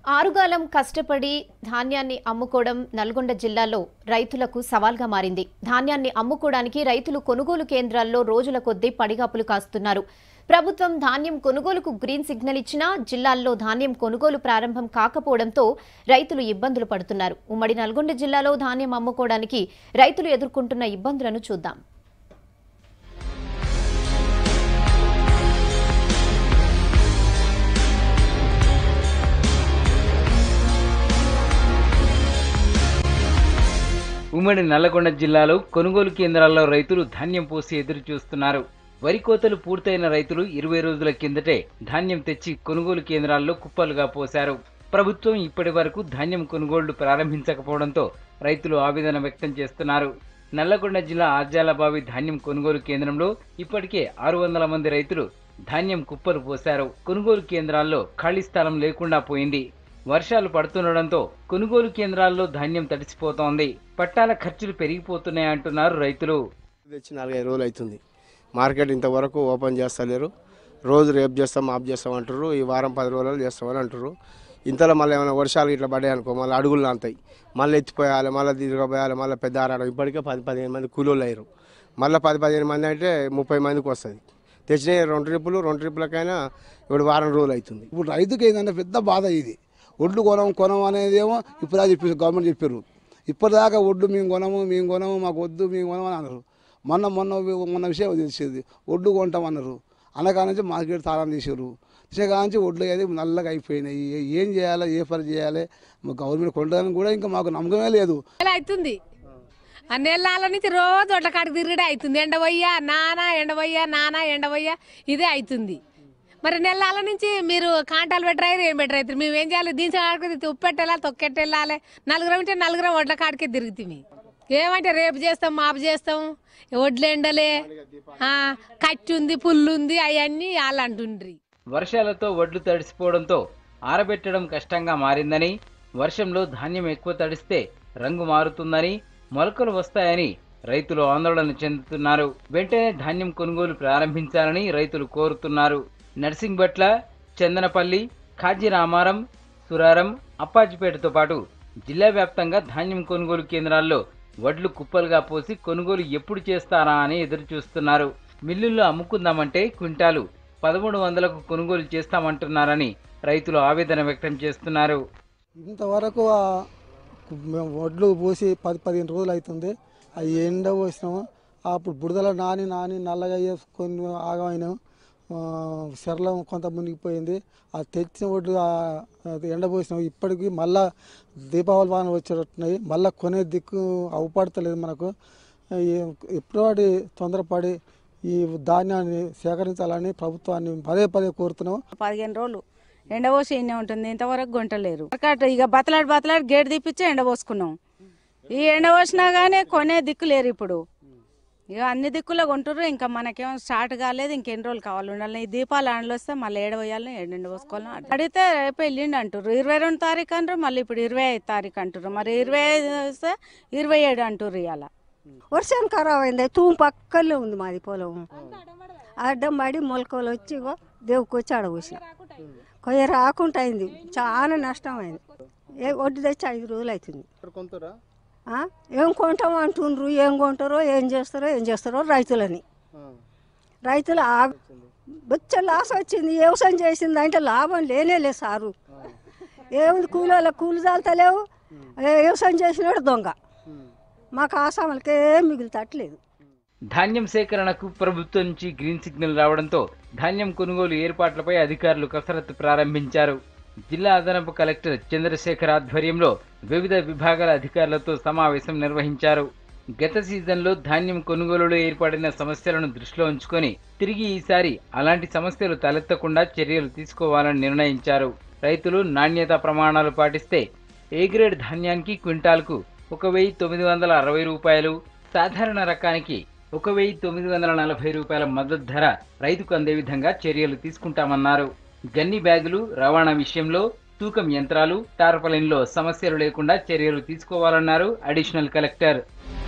ఆరుగాలం కష్టపడి ధాన్యాన్ని అమ్ముకోవడం నల్గొండ జిల్లాలో రైతులకు సవాల్గా మారింది ధాన్యాన్ని అమ్ముకోవడానికి రైతులు కొనుగోలు కేంద్రాల్లో రోజుల కొద్దీ పడిగాపులు కాస్తున్నారు ప్రభుత్వం ధాన్యం కొనుగోలుకు గ్రీన్ సిగ్నల్ ఇచ్చినా జిల్లాల్లో ధాన్యం కొనుగోలు ప్రారంభం కాకపోవడంతో రైతులు ఇబ్బందులు పడుతున్నారు ఉమ్మడి నల్గొండ జిల్లాలో ధాన్యం అమ్ముకోవడానికి రైతులు ఎదుర్కొంటున్న ఇబ్బందులను చూద్దాం ఉమ్మడి నల్లగొండ జిల్లాలో కొనుగోలు కేంద్రాల్లో రైతులు ధాన్యం పోసి ఎదురు చూస్తున్నారు వరి కోతలు పూర్తయిన రైతులు ఇరవై రోజుల కిందటే ధాన్యం తెచ్చి కొనుగోలు కేంద్రాల్లో కుప్పలుగా పోశారు ప్రభుత్వం ఇప్పటి వరకు ధాన్యం కొనుగోళ్లు ప్రారంభించకపోవడంతో రైతులు ఆవేదన వ్యక్తం చేస్తున్నారు నల్లగొండ జిల్లా ఆర్జాలబావి ధాన్యం కొనుగోలు కేంద్రంలో ఇప్పటికే ఆరు వందల మంది రైతులు ధాన్యం కుప్పలు పోశారు కొనుగోలు కేంద్రాల్లో ఖాళీ స్థలం లేకుండా పోయింది వర్షాలు పడుతుండడంతో కొనుగోలు కేంద్రాల్లో ధాన్యం తడిసిపోతోంది పట్టాల ఖర్చులు పెరిగిపోతున్నాయంటున్నారు రైతులు తెచ్చి నాలుగైదు రోజులు అవుతుంది మార్కెట్ ఇంతవరకు ఓపెన్ చేస్తలేరు రోజు రేపు చేస్తాం ఆఫ్ చేస్తాం అంటారు ఈ వారం పది రోజులు చేస్తామని అంటారు ఇంతలో మళ్ళీ ఏమైనా వర్షాలు ఇట్లా పడ్డాయి అనుకో మళ్ళీ అడుగులు అంతాయి మళ్ళీ ఎత్తిపోయాలి మళ్ళీ తిరగపోయాలి మళ్ళీ పెద్ద ఆరాడం ఇప్పటికే పది పదిహేను మంది కూలీలు అయ్యారు మళ్ళీ పది పదిహేను మంది అంటే ముప్పై మందికి వస్తుంది తెచ్చిన రెండు ట్రిప్పులు రెండు ట్రిప్పులకైనా ఇప్పుడు వారం రోజులు అవుతుంది ఇప్పుడు రైతుకి ఏంటంటే పెద్ద బాధ ఇది ఒడ్లు కొనం కొనం అనేది ఏమో ఇప్పుడు అది చెప్పి గవర్నమెంట్ చెప్పారు ఇప్పటిదాకా ఒడ్లు మేము కొనము మేము కొనము మాకు వద్దు మేము కొనము అని అన్నారు మొన్న మొన్న మొన్న విషయం తెలిసేది ఒడ్లు కొంటాం అన్నారు అనగా నుంచి మార్కెట్ తాళం తీసారు తీసే నుంచి ఒడ్లు అయితే నల్లగా అయిపోయినాయి ఏ- ఏం చేయాలి ఏ పని చేయాలి మా గవర్నమెంట్ కొనడానికి కూడా ఇంకా మాకు నమ్మకమే లేదు నెల అవుతుంది ఆ నెలల నుంచి రోజు ఒట్ల కాడికి తిరిగిడే అవుతుంది ఎండబోయ్యా నానా ఎండబోయ్యా నానా ఎండబోయ్యా ఇదే అవుతుంది మరి నెలల నుంచి మీరు కాంటాలు పెట్టరారు ఏం పెట్టరారు మేము ఏం చేయాలి దీని కాడికి ఉప్పు పెట్టాలి తొక్కెట్టెళ్ళాలి నలుగురం ఉంటే నలుగురం ఒడ్ల కాడికే తిరుగుతుంది ఏమంటే రేపు చేస్తాం మాపు చేస్తాం వడ్లు ఎండలే ఆ, కట్టి ఉంది పుల్లు ఉంది అవన్నీ వాళ్ళు అంటుండ్రి వర్షాలతో వడ్లు తడిసిపోవడంతో ఆరబెట్టడం కష్టంగా మారిందని వర్షంలో ధాన్యం ఎక్కువ తడిస్తే రంగు మారుతుందని మొలకలు వస్తాయని రైతులు ఆందోళన చెందుతున్నారు వెంటనే ధాన్యం కొనుగోలు ప్రారంభించాలని రైతులు కోరుతున్నారు నర్సింగ్బట్ల చందనపల్లి కాజీరామారం సురారం అప్పాజిపేటతో పాటు జిల్లా వ్యాప్తంగా ధాన్యం కొనుగోలు కేంద్రాల్లో వడ్లు కుప్పలుగా పోసి కొనుగోలు ఎప్పుడు చేస్తారా అని ఎదురు చూస్తున్నారు మిల్లుల్లో అమ్ముకుందామంటే క్వింటాలు పదమూడు వందలకు కొనుగోలు చేస్తామంటున్నారని రైతులు ఆవేదన వ్యక్తం చేస్తున్నారు ఇంతవరకు ఆ మేము వడ్లు పోసి పది పదిహేను రోజులు అవుతుంది అవి ఎండ పోసినాము అప్పుడు బుడదల నాని నాని నల్లగా వేసుకొని ఆగమైనాం శరలం కొంత మునిగిపోయింది ఆ తెచ్చిన వడ్లు ఆ అది ఎండ పోసినాం ఇప్పటికి మళ్ళా దీపావళి వాన వచ్చేటట్టున్నాయి మళ్ళా కొనే దిక్కు అవపడతలేదు మనకు ఈ- ఎప్పుడు వాడి తొందరపడి ఈ ధాన్యాన్ని సేకరించాలని ప్రభుత్వాన్ని పదే పదే కోరుతున్నాం పదిహేను రోజులు ఎండబోసి ఎన్నే ఉంటుంది ఇంతవరకు గుంటలేరు కరెక్ట్ ఇక బతలాడి బతలాడి గేట్ తీపిచ్చి ఎండబోసుకున్నాం ఈ ఎండబోసినా కానీ కొనే దిక్కు లేరు ఇప్పుడు ఇక అన్ని దిక్కులో కొంటారు ఇంకా మనకేమో స్టార్ట్ కాలేదు ఇంకెన్ని రోజులు కావాలి ఉండాలి ఈ దీపాలు ఆండ్లు వస్తే మళ్ళీ ఏడవేయాలి ఎండ పోసుకోవాలి అడిగితే రేపు వెళ్ళిండి అంటారు ఇరవై రెండు తారీఖు అంటారు మళ్ళీ ఇప్పుడు ఇరవై ఐదు తారీఖు అంటారు మరి ఇరవై ఐదు వస్తే ఇరవై ఏడు అంటారు ఇవాళ వర్షం ఖరాబ్ అయింది తూము పక్కనే ఉంది మాది పొలం అడ్డం పడి మొలకలు వచ్చి ఇగో దేవుకి వచ్చి ఆడబోసిన కొయ్య రాకుండా అయింది చాలా నష్టం అయింది ఏ వడ్డీ తెచ్చి ఐదు రోజులు అవుతుంది కొంతరా ఆ? ఏం కొంటాం అంటుండ్రు ఏం కొంటారో ఏం చేస్తారో ఏం చేస్తారో రైతులని రైతులు ఆ బొచ్చ లాస్ వచ్చింది వ్యవసాయం చేసింది అంటే లాభం లేనే లేదు సారు ఏముంది కూలీల కూలి చాలతలేవు వ్యవసాయం చేసినాడు దొంగ మాకు ఆసాములకి ఏం మిగులుతట్లేదు ధాన్యం సేకరణకు ప్రభుత్వం నుంచి గ్రీన్ సిగ్నల్ రావడంతో ధాన్యం కొనుగోలు ఏర్పాట్లపై అధికారులు కసరత్తు ప్రారంభించారు జిల్లా అదనపు కలెక్టర్ చంద్రశేఖర్ ఆధ్వర్యంలో వివిధ విభాగాల అధికారులతో సమావేశం నిర్వహించారు గత సీజన్లో ధాన్యం కొనుగోలులో ఏర్పడిన సమస్యలను దృష్టిలో ఉంచుకొని తిరిగి ఈసారి అలాంటి సమస్యలు తలెత్తకుండా చర్యలు తీసుకోవాలని నిర్ణయించారు రైతులు నాణ్యత ప్రమాణాలు పాటిస్తే ఏ గ్రేడ్ ధాన్యానికి క్వింటాల్కు ఒక వెయ్యి తొమ్మిది వందల అరవై రూపాయలు సాధారణ రకానికి ఒక వెయ్యి తొమ్మిది వందల నలభై రూపాయల మద్దతు ధర రైతుకు అందే విధంగా చర్యలు తీసుకుంటామన్నారు గన్ని బ్యాగులు రవాణా విషయంలో తూకం యంత్రాలు టార్పలిన్లో సమస్యలు లేకుండా చర్యలు తీసుకోవాలన్నారు అడిషనల్ కలెక్టర్